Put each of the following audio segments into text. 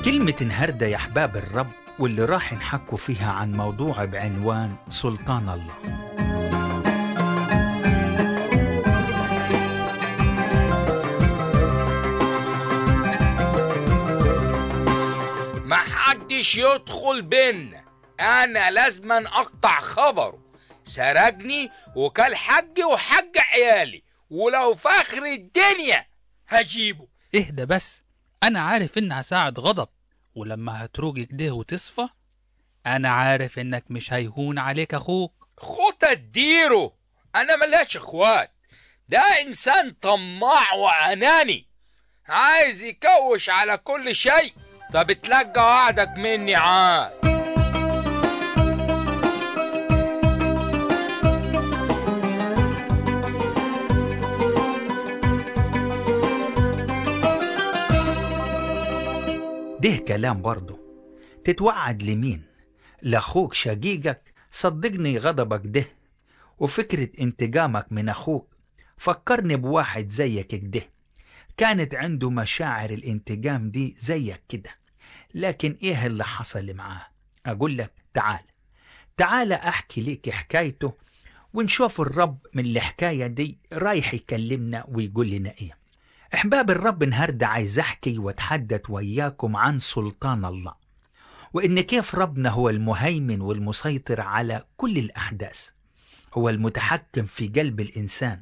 كلمة انهردة يا أحباب الرب واللي راح نحكوا فيها عن موضوع بعنوان سلطان الله ما حدش يدخل بينا انا لازما اقطع خبره سرقني وكل حجي وحج عيالي ولو فخر الدنيا هجيبه اهدى بس انا عارف ان هساعد غضب ولما هتروج كده وتصفى انا عارف انك مش هيهون عليك اخوك خطة تديره انا ملاش اخوات ده انسان طماع واناني عايز يكوش على كل شيء طب اتلقى وعدك مني عاد ده كلام برضه تتوعد لمين لأخوك شقيقك صدقني غضبك ده وفكرة انتقامك من أخوك فكرني بواحد زيك كده كانت عنده مشاعر الانتقام دي زيك كده لكن ايه اللي حصل معاه اقول لك تعال تعال احكي لك حكايته ونشوف الرب من الحكاية دي رايح يكلمنا ويقول لنا ايه احباب الرب النهارده عايز احكي واتحدث وياكم عن سلطان الله وان كيف ربنا هو المهيمن والمسيطر على كل الاحداث هو المتحكم في قلب الانسان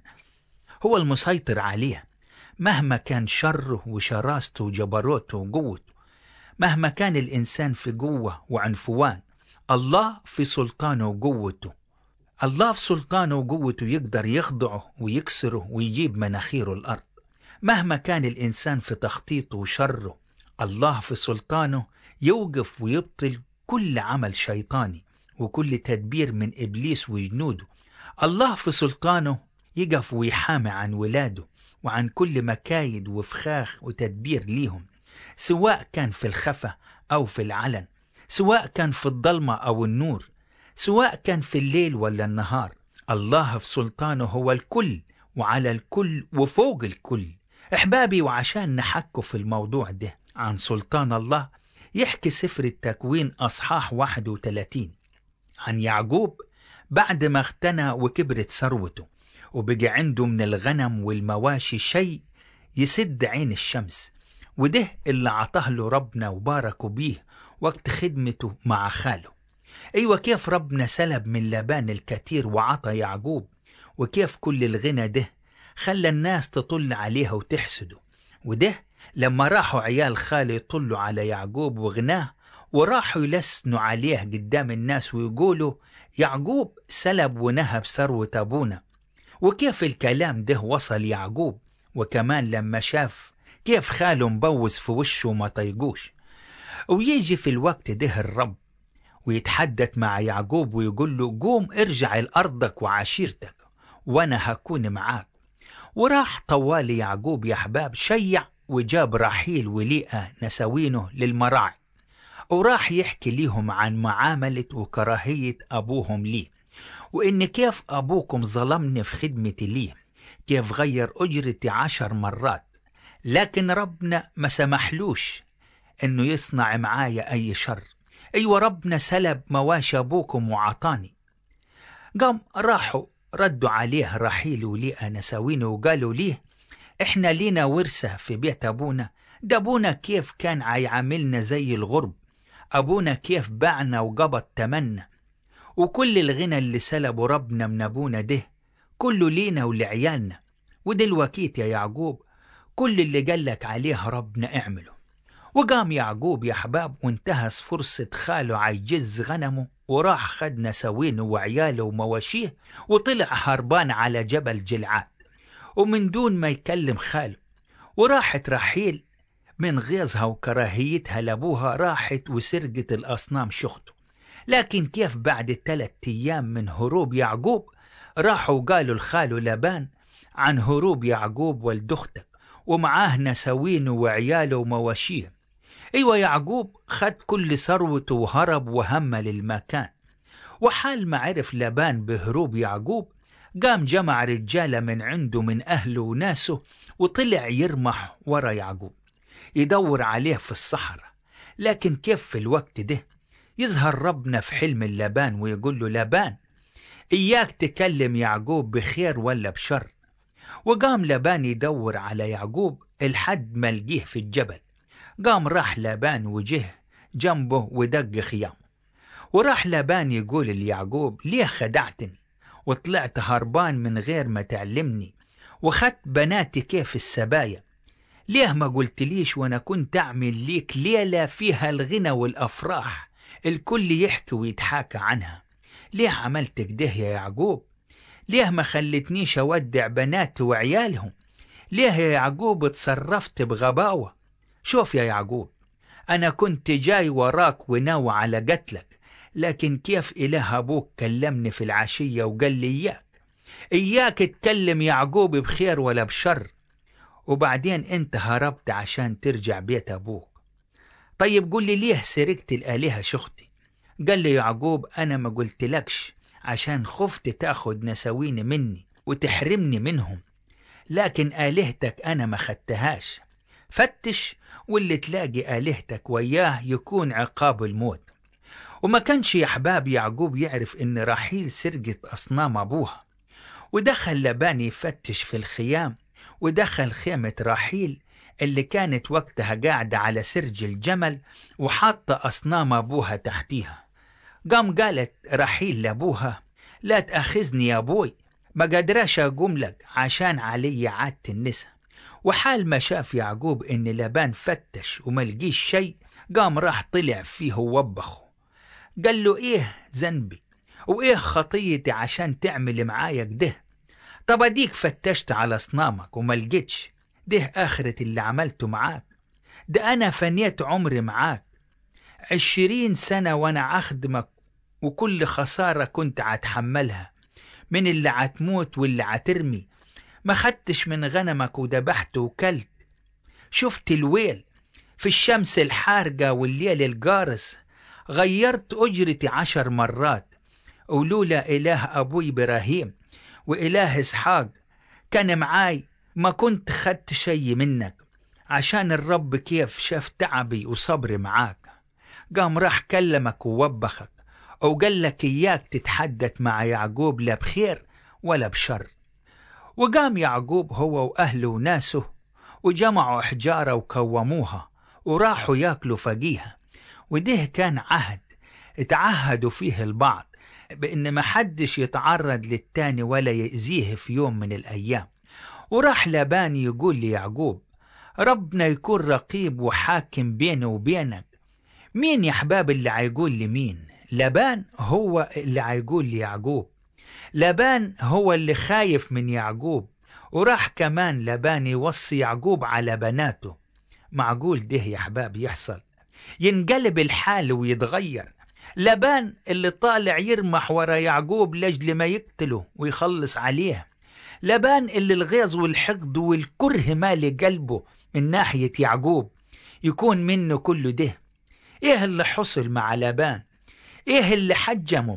هو المسيطر عليه مهما كان شره وشراسته وجبروته وقوته مهما كان الانسان في قوه وعنفوان الله في سلطانه وقوته الله في سلطانه وقوته يقدر يخضعه ويكسره ويجيب مناخيره الارض مهما كان الإنسان في تخطيطه وشره الله في سلطانه يوقف ويبطل كل عمل شيطاني وكل تدبير من إبليس وجنوده الله في سلطانه يقف ويحامي عن ولاده وعن كل مكايد وفخاخ وتدبير ليهم سواء كان في الخفا أو في العلن سواء كان في الضلمة أو النور سواء كان في الليل ولا النهار الله في سلطانه هو الكل وعلى الكل وفوق الكل احبابي وعشان نحكوا في الموضوع ده عن سلطان الله يحكي سفر التكوين اصحاح 31 عن يعقوب بعد ما اغتنى وكبرت ثروته وبقى عنده من الغنم والمواشي شيء يسد عين الشمس وده اللي عطاه له ربنا وباركوا بيه وقت خدمته مع خاله ايوه كيف ربنا سلب من لابان الكثير وعطى يعقوب وكيف كل الغنى ده خلى الناس تطل عليها وتحسده وده لما راحوا عيال خاله يطلوا على يعقوب وغناه وراحوا يلسنوا عليه قدام الناس ويقولوا يعقوب سلب ونهب ثروة أبونا وكيف الكلام ده وصل يعقوب وكمان لما شاف كيف خاله مبوز في وشه وما طيقوش ويجي في الوقت ده الرب ويتحدث مع يعقوب ويقول له قوم ارجع لأرضك وعشيرتك وأنا هكون معاك وراح طوال يعقوب يا أحباب شيع وجاب راحيل وليئة نسوينه للمراعي وراح يحكي ليهم عن معاملة وكراهية أبوهم ليه وإن كيف أبوكم ظلمني في خدمتي ليه كيف غير أجرتي عشر مرات لكن ربنا ما سمحلوش إنه يصنع معايا أي شر أيوة ربنا سلب مواشي أبوكم وعطاني قام راحوا ردوا عليه رحيل وليئة نساوينه وقالوا ليه احنا لينا ورثة في بيت أبونا ده أبونا كيف كان عيعاملنا زي الغرب أبونا كيف باعنا وقبض تمنا وكل الغنى اللي سلبه ربنا من أبونا ده كله لينا ولعيالنا ودلوقيت يا يعقوب كل اللي قالك عليه ربنا اعمله وقام يعقوب يا حباب وانتهز فرصة خاله عيجز غنمه وراح خد نسوينه وعياله ومواشيه وطلع هربان على جبل جلعاد ومن دون ما يكلم خاله وراحت رحيل من غيظها وكراهيتها لابوها راحت وسرقت الأصنام شخته لكن كيف بعد ثلاثة أيام من هروب يعقوب راحوا قالوا لخاله لابان عن هروب يعقوب ولد أختك ومعاه نسوينه وعياله ومواشيه أيوة يعقوب خد كل ثروته وهرب وهم للمكان وحال ما عرف لابان بهروب يعقوب قام جمع رجالة من عنده من أهله وناسه وطلع يرمح ورا يعقوب يدور عليه في الصحراء لكن كيف في الوقت ده يظهر ربنا في حلم اللبان ويقول له لبان إياك تكلم يعقوب بخير ولا بشر وقام لبان يدور على يعقوب الحد ما لقيه في الجبل قام راح لبان وجه جنبه ودق خيام وراح لبان يقول ليعقوب ليه خدعتني وطلعت هربان من غير ما تعلمني وخدت بناتي كيف السبايا ليه ما قلتليش وانا كنت اعمل ليك ليلة فيها الغنى والافراح الكل يحكي ويتحاكى عنها ليه عملت كده يا يعقوب ليه ما خلتنيش اودع بناتي وعيالهم ليه يا يعقوب اتصرفت بغباوة شوف يا يعقوب انا كنت جاي وراك وناوي على قتلك لكن كيف إله أبوك كلمني في العشية وقال لي إياك إياك تكلم يعقوب بخير ولا بشر وبعدين أنت هربت عشان ترجع بيت أبوك طيب قل لي ليه سرقت الآلهة شختي قال لي يعقوب أنا ما قلت لكش عشان خفت تاخد نساوين مني وتحرمني منهم لكن آلهتك أنا ما خدتهاش فتش واللي تلاقي آلهتك وياه يكون عقاب الموت وما كانش يا أحباب يعقوب يعرف إن راحيل سرقت أصنام أبوها ودخل لبان يفتش في الخيام ودخل خيمة راحيل اللي كانت وقتها قاعدة على سرج الجمل وحاطة أصنام أبوها تحتيها قام قالت راحيل لأبوها لا تأخذني يا أبوي ما قدراش أقوم لك عشان علي عادة النساء وحال ما شاف يعقوب إن لبان فتش وما لقيش شيء قام راح طلع فيه ووبخه قال له إيه ذنبي وإيه خطيتي عشان تعمل معايا كده طب أديك فتشت على أصنامك وما لقيتش ده آخرة اللي عملته معاك ده أنا فنيت عمري معاك عشرين سنة وأنا أخدمك وكل خسارة كنت عتحملها من اللي عتموت واللي عترمي ما خدتش من غنمك وذبحت وكلت شفت الويل في الشمس الحارقة والليل القارس غيرت أجرتي عشر مرات ولولا إله أبوي إبراهيم وإله إسحاق كان معاي ما كنت خدت شي منك عشان الرب كيف شاف تعبي وصبري معاك قام راح كلمك ووبخك وقال لك إياك تتحدث مع يعقوب لا بخير ولا بشر وقام يعقوب هو وأهله وناسه وجمعوا حجارة وكوموها وراحوا ياكلوا فقيها وده كان عهد اتعهدوا فيه البعض بأن ما حدش يتعرض للتاني ولا يأذيه في يوم من الأيام وراح لابان يقول ليعقوب ربنا يكون رقيب وحاكم بيني وبينك مين يا حباب اللي عيقول لمين لابان هو اللي عيقول ليعقوب لابان هو اللي خايف من يعقوب وراح كمان لابان يوصي يعقوب على بناته معقول ده يا حباب يحصل ينقلب الحال ويتغير لبان اللي طالع يرمح ورا يعقوب لأجل ما يقتله ويخلص عليه لبان اللي الغيظ والحقد والكره مالي قلبه من ناحية يعقوب يكون منه كل ده ايه اللي حصل مع لبان ايه اللي حجمه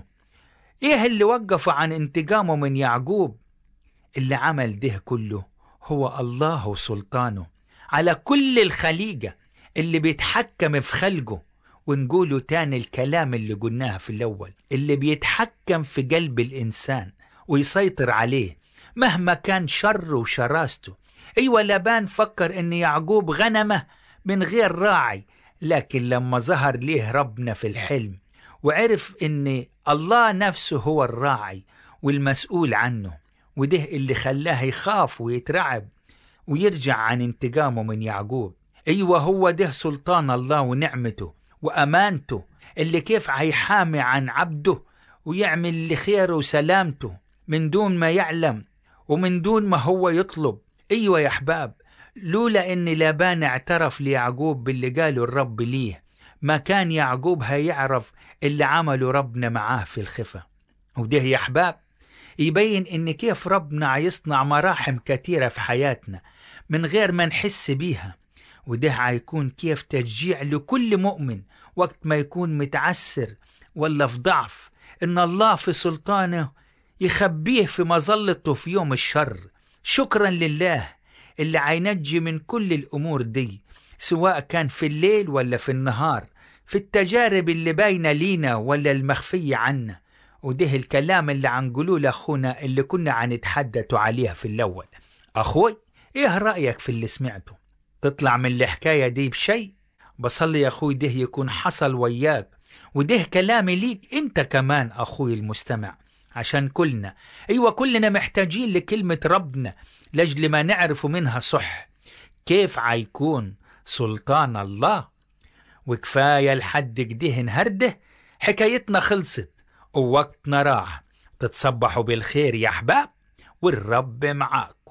ايه اللي وقفه عن انتقامه من يعقوب اللي عمل ده كله هو الله وسلطانه على كل الخليقة اللي بيتحكم في خلقه ونقوله تاني الكلام اللي قلناه في الأول اللي بيتحكم في قلب الإنسان ويسيطر عليه مهما كان شره وشراسته أيوة لبان فكر إن يعقوب غنمه من غير راعي لكن لما ظهر ليه ربنا في الحلم وعرف إن الله نفسه هو الراعي والمسؤول عنه وده اللي خلاه يخاف ويترعب ويرجع عن انتقامه من يعقوب أيوة هو ده سلطان الله ونعمته وأمانته اللي كيف هيحامي عن عبده ويعمل لخيره وسلامته من دون ما يعلم ومن دون ما هو يطلب أيوة يا أحباب لولا إن لابان اعترف ليعقوب باللي قاله الرب ليه ما كان يعقوب هيعرف اللي عمله ربنا معاه في الخفة وده يا أحباب يبين إن كيف ربنا عيصنع مراحم كتيرة في حياتنا من غير ما نحس بيها وده هيكون كيف تشجيع لكل مؤمن وقت ما يكون متعسر ولا في ضعف إن الله في سلطانه يخبيه في مظلته في يوم الشر شكرا لله اللي عينجي من كل الأمور دي سواء كان في الليل ولا في النهار في التجارب اللي باينة لينا ولا المخفية عنا وده الكلام اللي عنقولوه لأخونا اللي كنا عنتحدثوا عليها في الأول أخوي إيه رأيك في اللي سمعته تطلع من الحكاية دي بشيء بصلي يا أخوي ده يكون حصل وياك وده كلامي ليك أنت كمان أخوي المستمع عشان كلنا أيوة كلنا محتاجين لكلمة ربنا لأجل ما نعرف منها صح كيف عيكون سلطان الله وكفاية لحد كده نهرده حكايتنا خلصت ووقتنا راح تتصبحوا بالخير يا أحباب والرب معاك